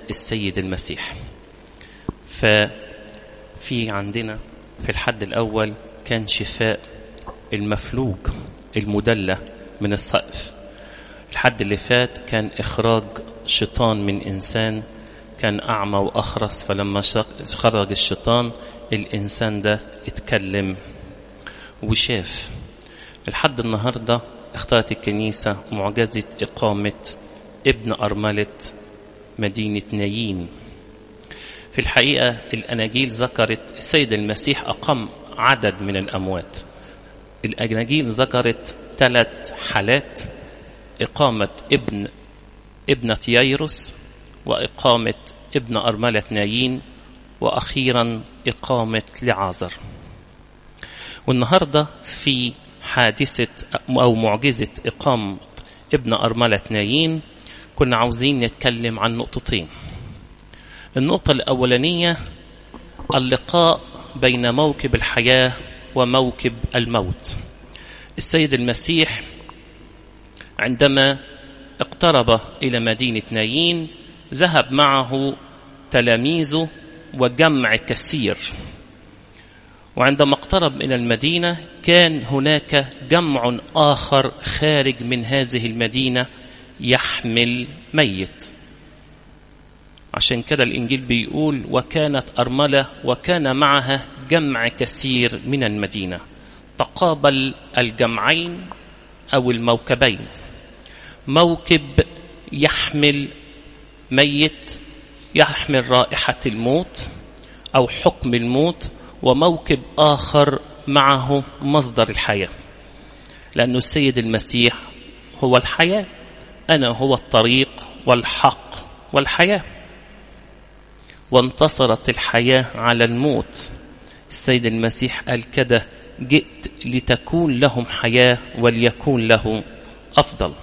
السيد المسيح ففي عندنا في الحد الأول كان شفاء المفلوج المدلة من السقف الحد اللي فات كان إخراج شيطان من إنسان كان أعمى وأخرس فلما خرج الشيطان الإنسان ده اتكلم وشاف لحد النهاردة اختارت الكنيسة معجزة إقامة ابن أرملة مدينة نايين في الحقيقة الأناجيل ذكرت السيد المسيح أقام عدد من الأموات الأناجيل ذكرت ثلاث حالات إقامة ابن ابنة ييروس وإقامة ابن أرملة نايين وأخيرا إقامة لعازر والنهاردة في حادثة أو معجزة إقامة ابن أرملة نايين كنا عاوزين نتكلم عن نقطتين النقطة الأولانية اللقاء بين موكب الحياة وموكب الموت السيد المسيح عندما اقترب إلى مدينة نايين ذهب معه تلاميذه وجمع كثير وعندما اقترب من المدينة كان هناك جمع آخر خارج من هذه المدينة يحمل ميت عشان كده الإنجيل بيقول وكانت أرملة وكان معها جمع كثير من المدينة تقابل الجمعين أو الموكبين موكب يحمل ميت يحمل رائحة الموت أو حكم الموت وموكب آخر معه مصدر الحياة لأن السيد المسيح هو الحياة أنا هو الطريق والحق والحياة وانتصرت الحياة على الموت السيد المسيح قال كده جئت لتكون لهم حياة وليكون له أفضل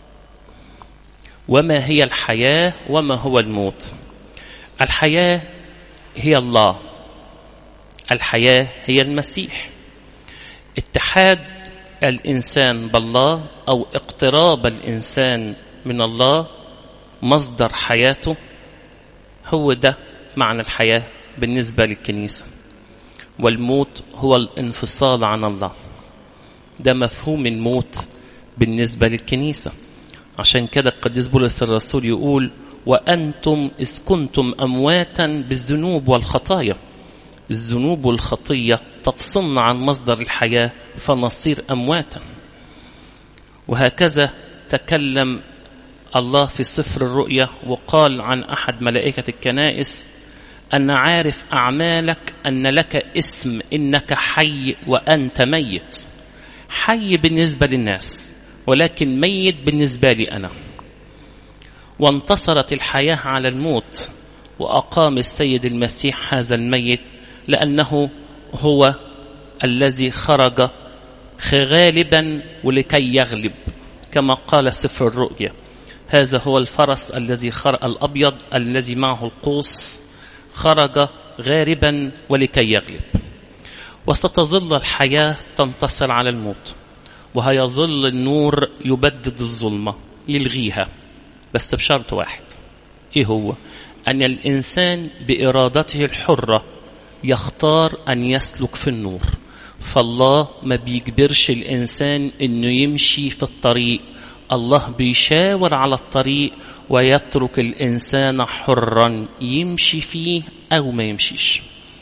وما هي الحياة وما هو الموت الحياة هي الله الحياة هي المسيح اتحاد الإنسان بالله أو اقتراب الإنسان من الله مصدر حياته هو ده معنى الحياة بالنسبة للكنيسة والموت هو الانفصال عن الله ده مفهوم الموت بالنسبة للكنيسة عشان كده القديس بولس الرسول يقول وأنتم إذ كنتم أمواتا بالذنوب والخطايا الذنوب والخطية تفصلنا عن مصدر الحياة فنصير أمواتا وهكذا تكلم الله في سفر الرؤيا وقال عن أحد ملائكة الكنائس أن عارف أعمالك أن لك اسم إنك حي وأنت ميت حي بالنسبة للناس ولكن ميت بالنسبة لي أنا وانتصرت الحياة على الموت وأقام السيد المسيح هذا الميت لأنه هو الذي خرج غالبا ولكي يغلب كما قال سفر الرؤيا هذا هو الفرس الذي خرج الأبيض الذي معه القوس خرج غاربا ولكي يغلب وستظل الحياة تنتصر على الموت وهيظل النور يبدد الظلمة يلغيها بس بشرط واحد ايه هو ان الانسان بارادته الحره يختار ان يسلك في النور فالله ما بيجبرش الانسان انه يمشي في الطريق الله بيشاور على الطريق ويترك الانسان حرا يمشي فيه او ما يمشيش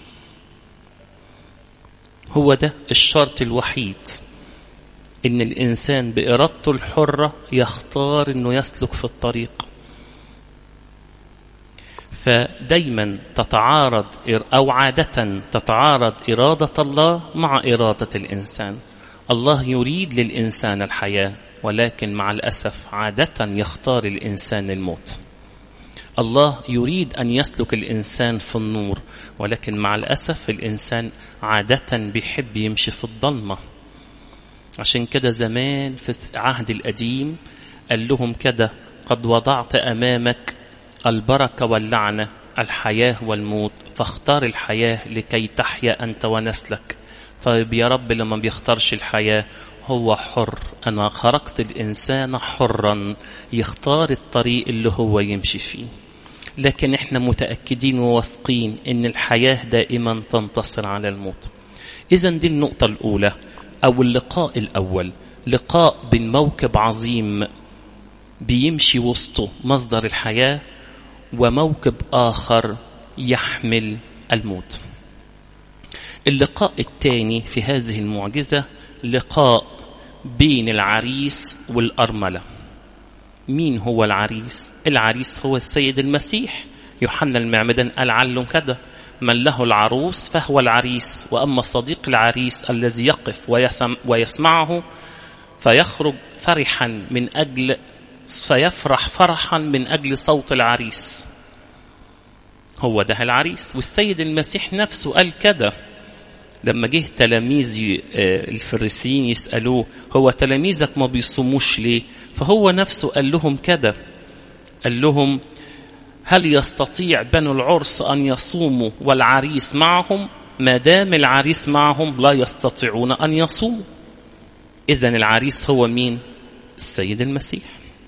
هو ده الشرط الوحيد ان الانسان بارادته الحره يختار انه يسلك في الطريق فدايما تتعارض او عاده تتعارض اراده الله مع اراده الانسان الله يريد للانسان الحياه ولكن مع الاسف عاده يختار الانسان الموت الله يريد ان يسلك الانسان في النور ولكن مع الاسف الانسان عاده بيحب يمشي في الضلمه عشان كده زمان في العهد القديم قال لهم كده قد وضعت امامك البركه واللعنه الحياه والموت فاختار الحياه لكي تحيا انت ونسلك طيب يا رب لما بيختارش الحياه هو حر انا خرقت الانسان حرا يختار الطريق اللي هو يمشي فيه لكن احنا متأكدين وواثقين ان الحياة دائما تنتصر على الموت اذا دي النقطة الاولى او اللقاء الاول لقاء بين موكب عظيم بيمشي وسطه مصدر الحياة وموكب آخر يحمل الموت اللقاء الثاني في هذه المعجزة لقاء بين العريس والأرملة مين هو العريس؟ العريس هو السيد المسيح يوحنا المعمدان قال عنه كده من له العروس فهو العريس وأما صديق العريس الذي يقف ويسم ويسمعه فيخرج فرحا من أجل فيفرح فرحا من أجل صوت العريس هو ده العريس والسيد المسيح نفسه قال كده لما جه تلاميذ الفريسيين يسألوه هو تلاميذك ما بيصوموش ليه فهو نفسه قال لهم كده قال لهم هل يستطيع بنو العرس أن يصوموا والعريس معهم ما دام العريس معهم لا يستطيعون أن يصوموا إذا العريس هو مين السيد المسيح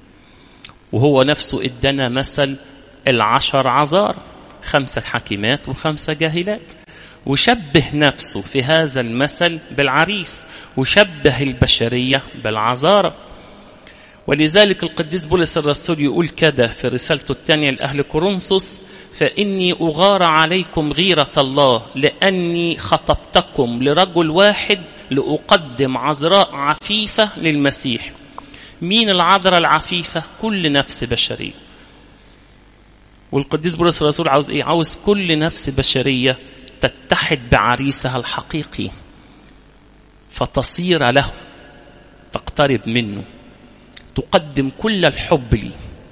وهو نفسه ادنا مثل العشر عذار خمسة حكيمات وخمسة جاهلات وشبه نفسه في هذا المثل بالعريس وشبه البشرية بالعذارة ولذلك القديس بولس الرسول يقول كده في رسالته الثانية لأهل كورنثوس فإني أغار عليكم غيرة الله لأني خطبتكم لرجل واحد لأقدم عذراء عفيفة للمسيح مين العذراء العفيفة كل نفس بشرية والقديس بولس الرسول عاوز ايه عاوز كل نفس بشرية تتحد بعريسها الحقيقي فتصير له تقترب منه تقدم كل الحب لي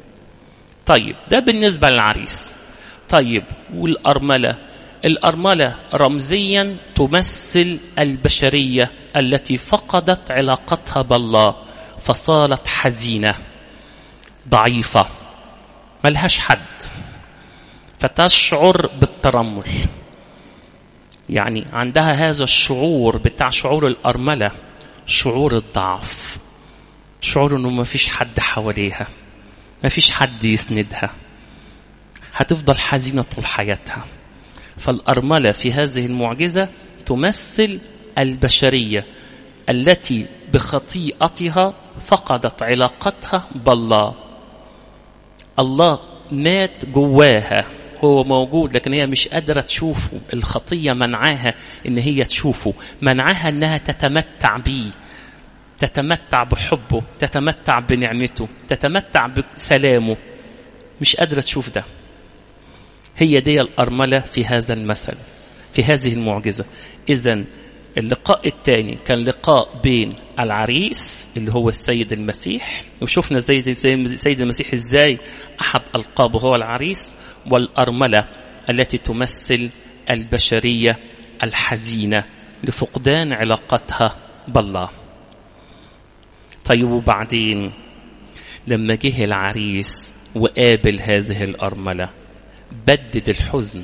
طيب ده بالنسبة للعريس طيب والأرملة الأرملة رمزيا تمثل البشرية التي فقدت علاقتها بالله فصارت حزينة ضعيفة ملهاش حد فتشعر بالترمل يعني عندها هذا الشعور بتاع شعور الأرملة شعور الضعف شعور انه ما فيش حد حواليها ما فيش حد يسندها هتفضل حزينة طول حياتها فالأرملة في هذه المعجزة تمثل البشرية التي بخطيئتها فقدت علاقتها بالله الله مات جواها هو موجود لكن هي مش قادرة تشوفه الخطية منعاها ان هي تشوفه منعاها انها تتمتع بيه تتمتع بحبه تتمتع بنعمته تتمتع بسلامه مش قادرة تشوف ده هي دي الأرملة في هذا المثل في هذه المعجزة إذا اللقاء الثاني كان لقاء بين العريس اللي هو السيد المسيح وشفنا زي زي السيد المسيح ازاي احد القابه هو العريس والارمله التي تمثل البشريه الحزينه لفقدان علاقتها بالله. طيب وبعدين لما جه العريس وقابل هذه الارمله بدد الحزن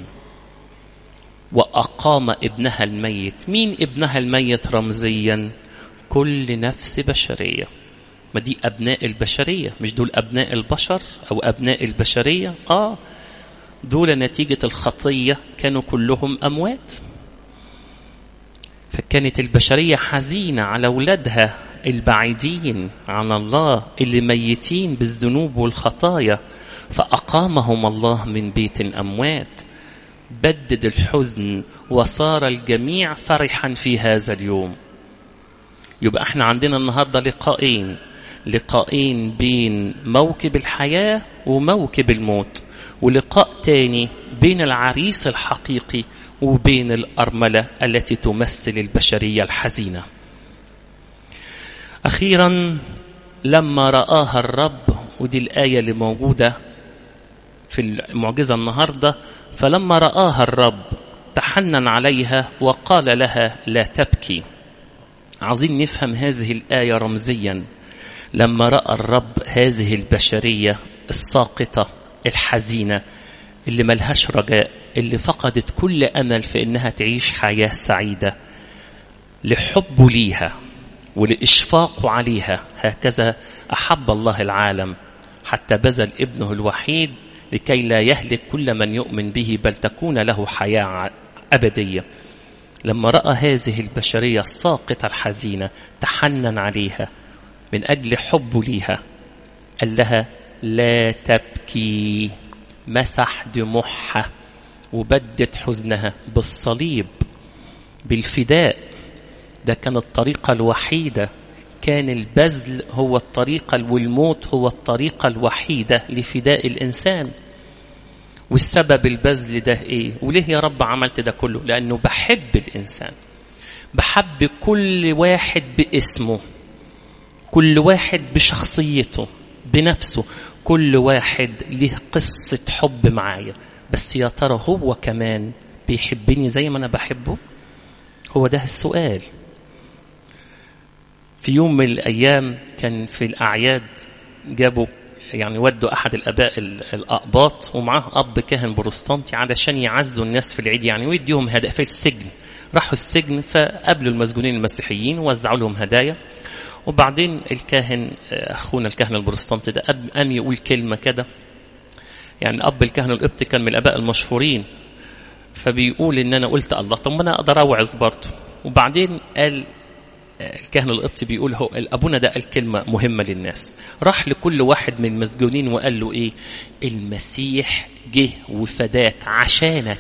وأقام ابنها الميت مين ابنها الميت رمزيا كل نفس بشرية ما دي أبناء البشرية مش دول أبناء البشر أو أبناء البشرية آه دول نتيجة الخطية كانوا كلهم أموات فكانت البشرية حزينة على أولادها البعيدين عن الله اللي ميتين بالذنوب والخطايا فأقامهم الله من بيت أموات بدد الحزن وصار الجميع فرحا في هذا اليوم يبقى احنا عندنا النهارده لقاءين لقاءين بين موكب الحياة وموكب الموت ولقاء تاني بين العريس الحقيقي وبين الأرملة التي تمثل البشرية الحزينة أخيرا لما رآها الرب ودي الآية اللي موجودة في المعجزة النهاردة فلما رآها الرب تحنن عليها وقال لها لا تبكي عايزين نفهم هذه الآية رمزيا لما رأى الرب هذه البشرية الساقطة الحزينة اللي ملهاش رجاء اللي فقدت كل أمل في إنها تعيش حياة سعيدة لحبه ليها ولإشفاقه عليها هكذا أحب الله العالم حتى بذل ابنه الوحيد لكي لا يهلك كل من يؤمن به بل تكون له حياة أبدية لما رأى هذه البشرية الساقطة الحزينة تحنن عليها من أجل حبه ليها قال لها لا تبكي مسح دموعها وبدت حزنها بالصليب بالفداء ده كان الطريقة الوحيدة كان البذل هو الطريقة والموت هو الطريقة الوحيدة لفداء الإنسان والسبب البذل ده إيه وليه يا رب عملت ده كله لأنه بحب الإنسان بحب كل واحد باسمه كل واحد بشخصيته بنفسه كل واحد له قصة حب معايا بس يا ترى هو كمان بيحبني زي ما أنا بحبه هو ده السؤال في يوم من الأيام كان في الأعياد جابوا يعني ودوا أحد الآباء الأقباط ومعاه أب كاهن بروستانتي علشان يعزوا الناس في العيد يعني ويديهم هدايا في السجن راحوا السجن فقابلوا المسجونين المسيحيين ووزعوا لهم هدايا وبعدين الكاهن أخونا الكاهن البروستانتي ده قام يقول كلمة كده يعني أب الكاهن القبطي كان من الآباء المشهورين فبيقول إن أنا قلت الله طب ما أنا أقدر أوعظ برضه وبعدين قال الكاهن القبطي بيقول هو ابونا ده قال كلمه مهمه للناس راح لكل واحد من المسجونين وقال له ايه المسيح جه وفداك عشانك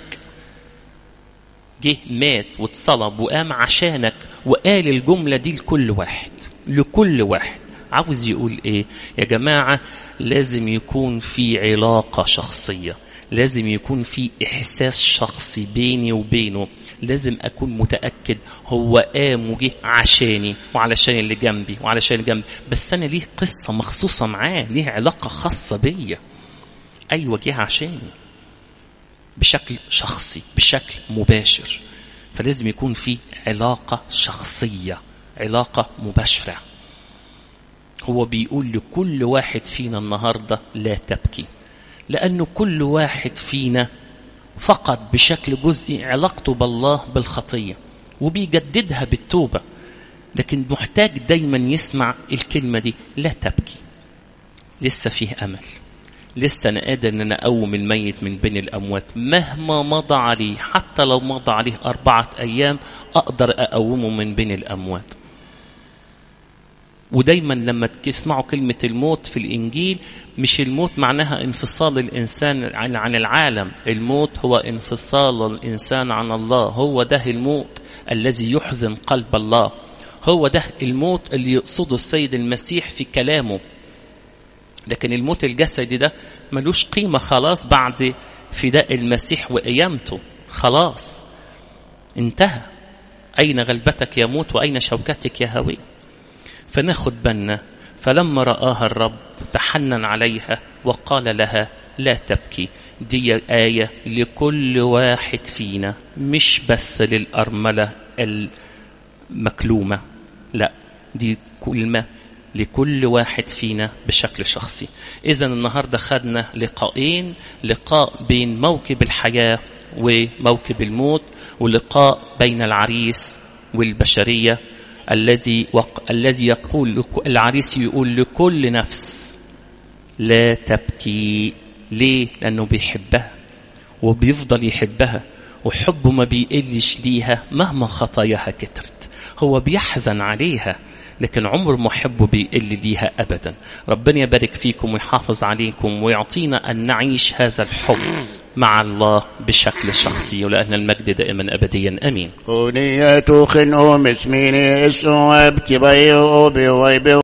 جه مات واتصلب وقام عشانك وقال الجمله دي لكل واحد لكل واحد عاوز يقول ايه يا جماعه لازم يكون في علاقه شخصيه لازم يكون في احساس شخصي بيني وبينه لازم اكون متاكد هو قام وجه عشاني وعلشان اللي جنبي وعلشان اللي جنبي بس انا ليه قصه مخصوصه معاه ليه علاقه خاصه بيا ايوه جه عشاني بشكل شخصي بشكل مباشر فلازم يكون في علاقه شخصيه علاقه مباشره هو بيقول لكل واحد فينا النهارده لا تبكي لأنه كل واحد فينا فقد بشكل جزئي علاقته بالله بالخطية وبيجددها بالتوبة لكن محتاج دايما يسمع الكلمة دي لا تبكي لسه فيه أمل لسه أنا قادر أن أنا أقوم الميت من بين الأموات مهما مضى عليه حتى لو مضى عليه أربعة أيام أقدر أقومه من بين الأموات ودايما لما تسمعوا كلمة الموت في الإنجيل مش الموت معناها انفصال الإنسان عن العالم الموت هو انفصال الإنسان عن الله هو ده الموت الذي يحزن قلب الله هو ده الموت اللي يقصده السيد المسيح في كلامه لكن الموت الجسدي ده ملوش قيمة خلاص بعد فداء المسيح وقيامته خلاص انتهى أين غلبتك يا موت وأين شوكتك يا هوي فناخد بالنا فلما رآها الرب تحنن عليها وقال لها لا تبكي دي آية لكل واحد فينا مش بس للأرملة المكلومة لا دي كلمة لكل واحد فينا بشكل شخصي إذا النهاردة خدنا لقاءين لقاء بين موكب الحياة وموكب الموت ولقاء بين العريس والبشرية الذي وق... الذي يقول العريس يقول لكل نفس لا تبكي ليه لانه بيحبها وبيفضل يحبها وحبه ما بيقلش ليها مهما خطاياها كترت هو بيحزن عليها لكن عمر ما حبه بيقل ليها ابدا ربنا يبارك فيكم ويحافظ عليكم ويعطينا ان نعيش هذا الحب مع الله بشكل شخصي ولأن المجد دائما أبديا أمين أغنية خنو مسميني اسو ابتبيو بويبو